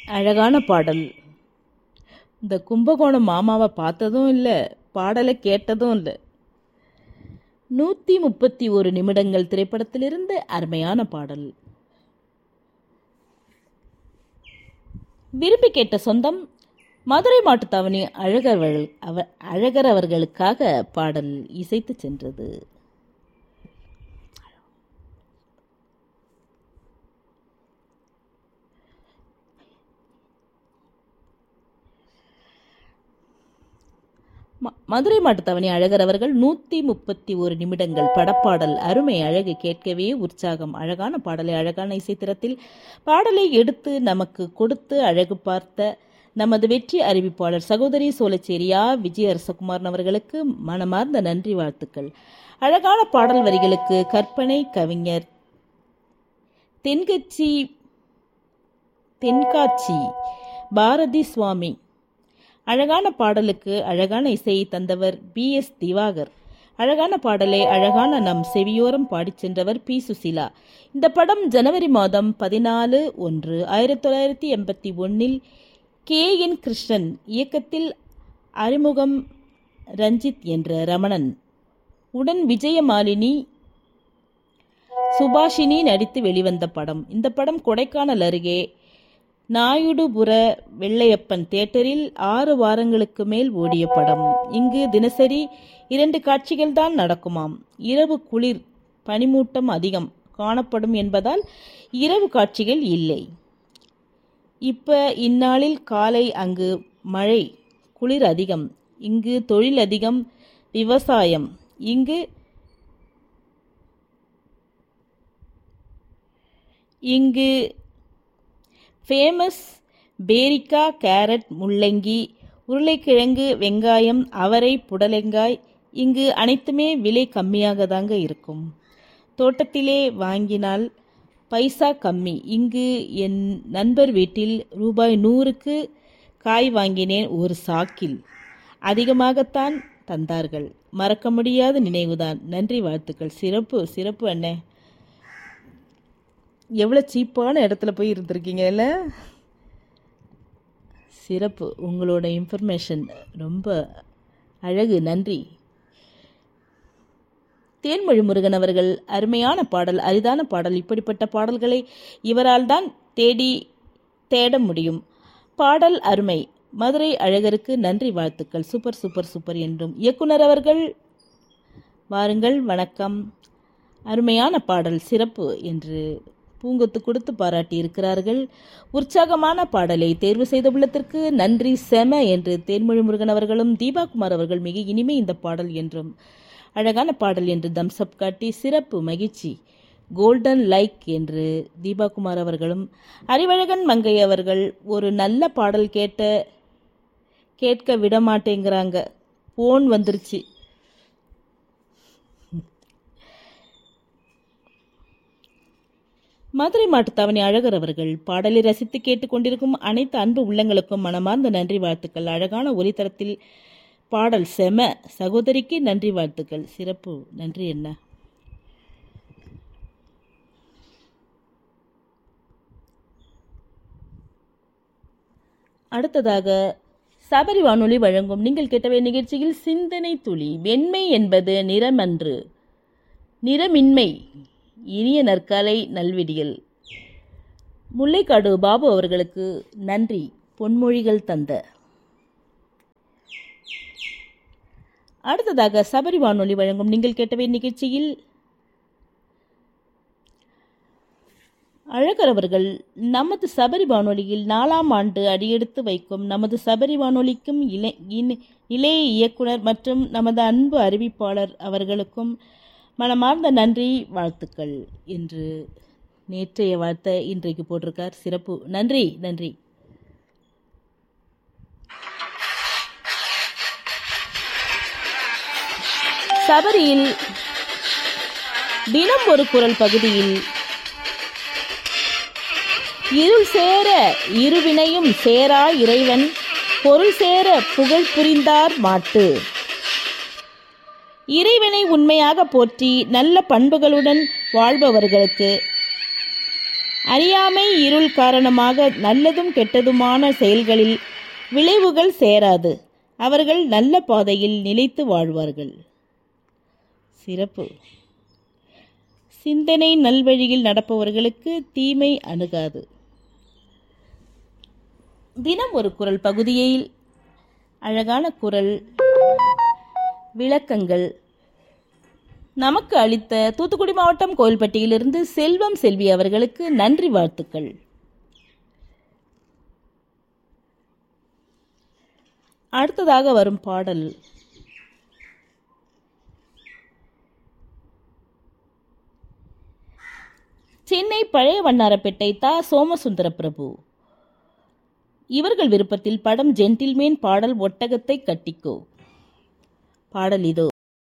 அழகான பாடல் இந்த கும்பகோணம் மாமாவை பார்த்ததும் இல்லை பாடலை கேட்டதும் இல்லை நூற்றி முப்பத்தி ஒரு நிமிடங்கள் திரைப்படத்திலிருந்து அருமையான பாடல் விரும்பி கேட்ட சொந்தம் மதுரை மாட்டுத்தாவணி அழகர் அவ அழகர் அவர்களுக்காக பாடல் இசைத்து சென்றது ம- மதுரை மாட்டுத்தாவணி அழகர் அவர்கள் நூற்றி முப்பத்தி ஒரு நிமிடங்கள் படப்பாடல் அருமை அழகு கேட்கவே உற்சாகம் அழகான பாடலை அழகான இசைத்திரத்தில் பாடலை எடுத்து நமக்கு கொடுத்து அழகு பார்த்த நமது வெற்றி அறிவிப்பாளர் சகோதரி சோழச்சேரியா விஜய் அரசகுமாரன் அவர்களுக்கு மனமார்ந்த நன்றி வாழ்த்துக்கள் அழகான பாடல் வரிகளுக்கு கற்பனை கவிஞர் தென்கட்சி தென்காட்சி பாரதி சுவாமி அழகான பாடலுக்கு அழகான இசையை தந்தவர் பி எஸ் திவாகர் அழகான பாடலை அழகான நம் செவியோரம் பாடிச் சென்றவர் பி சுசிலா இந்த படம் ஜனவரி மாதம் பதினாலு ஒன்று ஆயிரத்தி தொள்ளாயிரத்தி எண்பத்தி ஒன்னில் கே என் கிருஷ்ணன் இயக்கத்தில் அறிமுகம் ரஞ்சித் என்ற ரமணன் உடன் விஜயமாலினி சுபாஷினி நடித்து வெளிவந்த படம் இந்த படம் கொடைக்கானல் அருகே நாயுடுபுர வெள்ளையப்பன் தியேட்டரில் ஆறு வாரங்களுக்கு மேல் ஓடிய படம் இங்கு தினசரி இரண்டு காட்சிகள் தான் நடக்குமாம் இரவு குளிர் பனிமூட்டம் அதிகம் காணப்படும் என்பதால் இரவு காட்சிகள் இல்லை இப்ப இந்நாளில் காலை அங்கு மழை குளிர் அதிகம் இங்கு தொழில் அதிகம் விவசாயம் இங்கு இங்கு ஃபேமஸ் பேரிக்கா கேரட் முள்ளங்கி உருளைக்கிழங்கு வெங்காயம் அவரை புடலங்காய் இங்கு அனைத்துமே விலை கம்மியாக தாங்க இருக்கும் தோட்டத்திலே வாங்கினால் பைசா கம்மி இங்கு என் நண்பர் வீட்டில் ரூபாய் நூறுக்கு காய் வாங்கினேன் ஒரு சாக்கில் அதிகமாகத்தான் தந்தார்கள் மறக்க முடியாத நினைவுதான் நன்றி வாழ்த்துக்கள் சிறப்பு சிறப்பு அண்ணே எவ்வளோ சீப்பான இடத்துல போய் இருந்திருக்கீங்கல்ல சிறப்பு உங்களோட இன்ஃபர்மேஷன் ரொம்ப அழகு நன்றி தேன்மொழி முருகன் அவர்கள் அருமையான பாடல் அரிதான பாடல் இப்படிப்பட்ட பாடல்களை இவரால் தான் தேடி தேட முடியும் பாடல் அருமை மதுரை அழகருக்கு நன்றி வாழ்த்துக்கள் சூப்பர் சூப்பர் சூப்பர் என்றும் இயக்குனர் அவர்கள் வாருங்கள் வணக்கம் அருமையான பாடல் சிறப்பு என்று பூங்கொத்து கொடுத்து பாராட்டி இருக்கிறார்கள் உற்சாகமான பாடலை தேர்வு செய்த உள்ளத்திற்கு நன்றி செம என்று தேன்மொழி முருகன் அவர்களும் தீபாகுமார் அவர்கள் மிக இனிமை இந்த பாடல் என்றும் அழகான பாடல் என்று தம்ஸ்அப் காட்டி சிறப்பு மகிழ்ச்சி கோல்டன் லைக் என்று தீபாகுமார் அவர்களும் அறிவழகன் மங்கை அவர்கள் ஒரு நல்ல பாடல் கேட்ட கேட்க விட மாட்டேங்கிறாங்க போன் வந்துருச்சு மதுரை மாட்டுத்தாவணி அழகர் அவர்கள் பாடலை ரசித்து கேட்டுக்கொண்டிருக்கும் அனைத்து அன்பு உள்ளங்களுக்கும் மனமார்ந்த நன்றி வாழ்த்துக்கள் அழகான ஒலித்தரத்தில் பாடல் செம சகோதரிக்கு நன்றி வாழ்த்துக்கள் சிறப்பு நன்றி என்ன அடுத்ததாக சபரி வானொலி வழங்கும் நீங்கள் கேட்டவை நிகழ்ச்சியில் சிந்தனை துளி வெண்மை என்பது நிறமன்று நிறமின்மை இனிய நற்காலை நல்விடியல் முல்லைக்காடு பாபு அவர்களுக்கு நன்றி பொன்மொழிகள் தந்த அடுத்ததாக சபரி வானொலி வழங்கும் நீங்கள் கேட்டவை நிகழ்ச்சியில் அழகர் அவர்கள் நமது சபரி வானொலியில் நாலாம் ஆண்டு அடியெடுத்து வைக்கும் நமது சபரி வானொலிக்கும் இளை இணை- இளைய இயக்குனர் மற்றும் நமது அன்பு அறிவிப்பாளர் அவர்களுக்கும் மனமார்ந்த நன்றி வாழ்த்துக்கள் என்று நேற்றைய வாழ்த்தை இன்றைக்கு போட்டிருக்கார் சிறப்பு நன்றி நன்றி சபரியில் தினம் ஒரு குரல் பகுதியில் இருள் சேர இருவினையும் சேரா இறைவன் பொருள் சேர புகழ் புரிந்தார் மாட்டு இறைவனை உண்மையாக போற்றி நல்ல பண்புகளுடன் வாழ்பவர்களுக்கு அறியாமை இருள் காரணமாக நல்லதும் கெட்டதுமான செயல்களில் விளைவுகள் சேராது அவர்கள் நல்ல பாதையில் நிலைத்து வாழ்வார்கள் சிறப்பு சிந்தனை நல்வழியில் நடப்பவர்களுக்கு தீமை அணுகாது தினம் ஒரு குரல் பகுதியில் அழகான குரல் விளக்கங்கள் நமக்கு அளித்த தூத்துக்குடி மாவட்டம் கோயில்பட்டியிலிருந்து செல்வம் செல்வி அவர்களுக்கு நன்றி வாழ்த்துக்கள் அடுத்ததாக வரும் பாடல் சென்னை பழைய வண்ணாரப்பேட்டை தா சோமசுந்தர பிரபு இவர்கள் விருப்பத்தில் படம் ஜென்டில்மேன் பாடல் ஒட்டகத்தை கட்டிக்கோ பாடல் இதோ